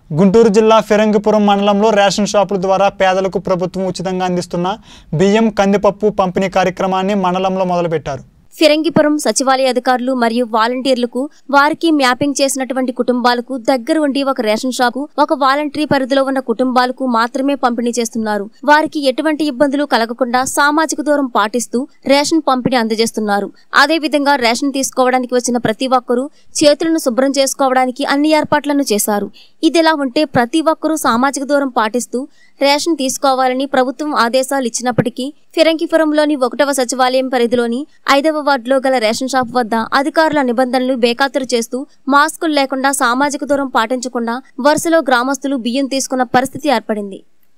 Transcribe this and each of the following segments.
గుంటూరు జిల్లా ఫిరంగిపురం మండలంలో రేషన్ షాపుల ద్వారా పేదలకు ప్రభుత్వం ఉచితంగా అందిస్తున్న బియ్యం కందిపప్పు పంపిణీ కార్యక్రమాన్ని మండలంలో మొదలుపెట్టారు ఫిరంగిపురం సచివాలయ అధికారులు మరియు వాలంటీర్లకు వారికి మ్యాపింగ్ చేసినటువంటి కుటుంబాలకు దగ్గర ఉండి ఒక రేషన్ షాపు ఒక వాలంటరీ పరిధిలో ఉన్న కుటుంబాలకు మాత్రమే పంపిణీ చేస్తున్నారు వారికి ఎటువంటి ఇబ్బందులు కలగకుండా సామాజిక దూరం పాటిస్తూ రేషన్ పంపిణీ అందజేస్తున్నారు అదే విధంగా రేషన్ తీసుకోవడానికి వచ్చిన ప్రతి ఒక్కరూ చేతులను శుభ్రం చేసుకోవడానికి అన్ని ఏర్పాట్లను చేశారు ఇదిలా ఉంటే ప్రతి ఒక్కరూ సామాజిక దూరం పాటిస్తూ రేషన్ తీసుకోవాలని ప్రభుత్వం ఆదేశాలు ఇచ్చినప్పటికీ ఫిరంగిపురంలోని ఒకటవ సచివాలయం పరిధిలోని ఐదవ వార్డులో గల రేషన్ షాప్ వద్ద అధికారుల నిబంధనలు బేఖాతరు చేస్తూ మాస్కులు లేకుండా సామాజిక దూరం పాటించకుండా వరుసలో గ్రామస్తులు బియ్యం తీసుకున్న పరిస్థితి ఏర్పడింది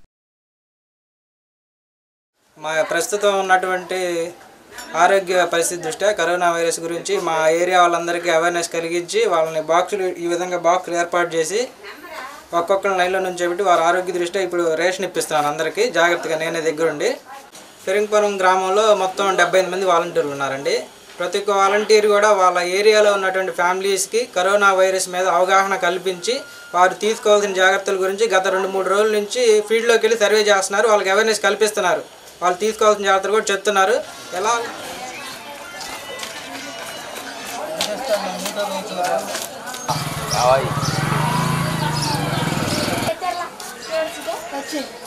మా ప్రస్తుతం ఉన్నటువంటి ఆరోగ్య పరిస్థితి దృష్ట్యా కరోనా వైరస్ గురించి మా ఏరియా వాళ్ళందరికీ అవేర్నెస్ కలిగించి వాళ్ళని బాక్సులు ఈ విధంగా బాక్సులు ఏర్పాటు చేసి ఒక్కొక్కరి లైన్లో నుంచి పెట్టి వారి ఆరోగ్య దృష్ట్యా ఇప్పుడు రేషన్ ఇప్పిస్తున్నాను అందరికీ జాగ్రత్తగా నేనే దగ్గరుండి ఫిరింగ్పురం గ్రామంలో మొత్తం డెబ్బై ఎనిమిది మంది వాలంటీర్లు ఉన్నారండి ప్రతి ఒక్క వాలంటీర్ కూడా వాళ్ళ ఏరియాలో ఉన్నటువంటి ఫ్యామిలీస్కి కరోనా వైరస్ మీద అవగాహన కల్పించి వారు తీసుకోవాల్సిన జాగ్రత్తల గురించి గత రెండు మూడు రోజుల నుంచి ఫీల్డ్లోకి వెళ్ళి సర్వే చేస్తున్నారు వాళ్ళకి అవేర్నెస్ కల్పిస్తున్నారు వాళ్ళు తీసుకోవాల్సిన జాగ్రత్తలు కూడా చెప్తున్నారు ఎలా వచ్చి